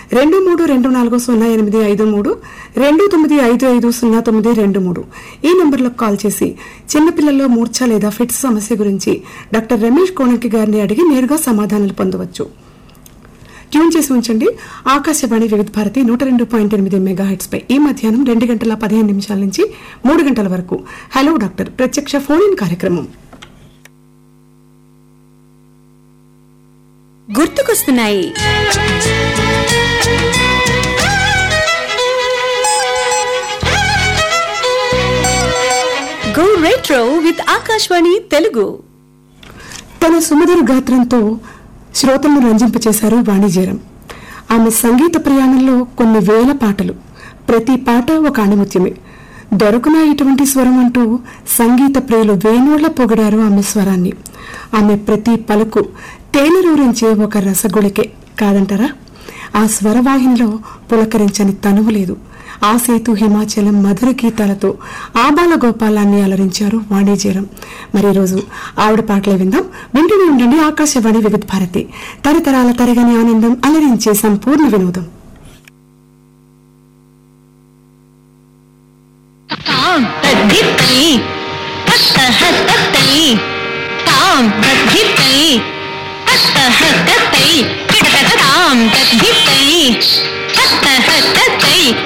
రెండు మూడు రెండు నాలుగు సున్నా ఎనిమిది ఐదు మూడు రెండు తొమ్మిది ఐదు ఐదు సున్నా తొమ్మిది రెండు మూడు ఈ నెంబర్లకు కాల్ చేసి చిన్నపిల్లల్లో మూర్ఛ లేదా ఫిట్స్ సమస్య గురించి డాక్టర్ రమేష్ కోణకి గారిని అడిగి నేరుగా సమాధానాలు పొందవచ్చు ట్యూన్ చేసి ఉంచండి ఆకాశవాణి వివిధ భారతి నూట రెండు పాయింట్ ఎనిమిది మెగా హెడ్స్ పై ఈ మధ్యాహ్నం రెండు గంటల పదిహేను నిమిషాల నుంచి మూడు గంటల వరకు హలో డాక్టర్ ప్రత్యక్ష ఫోన్ ఇన్ కార్యక్రమం గుర్తుకొస్తున్నాయి go retro with Akashvani Telugu తన సుమధుర గాత్రంతో శ్రోతలను రంజింపచేశారు వాణిజ్యరం ఆమె సంగీత ప్రయాణంలో కొన్ని వేల పాటలు ప్రతి పాట ఒక అణిముత్యమే దొరకునా ఇటువంటి స్వరం అంటూ సంగీత ప్రియులు వేణువుల పొగిడారు ఆమె స్వరాన్ని ఆమె ప్రతి పలుకు తేనెరూరించే ఒక రసగుళికే కాదంటారా ఆ స్వరవాహినిలో పులకరించని తనువు లేదు ఆ సేతు హిమాచలం మధుర గీతాలతో ఆబాల గోపాలాన్ని అలరించారు వాణిజ్యరం మరి ఈరోజు ఆవిడ పాటలే విందాం వింటూనే ఉండండి ఆకాశవాణి వివిధ భారతి తరతరాల తరగని ఆనందం అలరించే సంపూర్ణ వినోదం तां तद्धितै हस्तः तत्तै तां तद्धितै हस्तः तत्तै किटकटां तद्धितै हस्तः तत्तै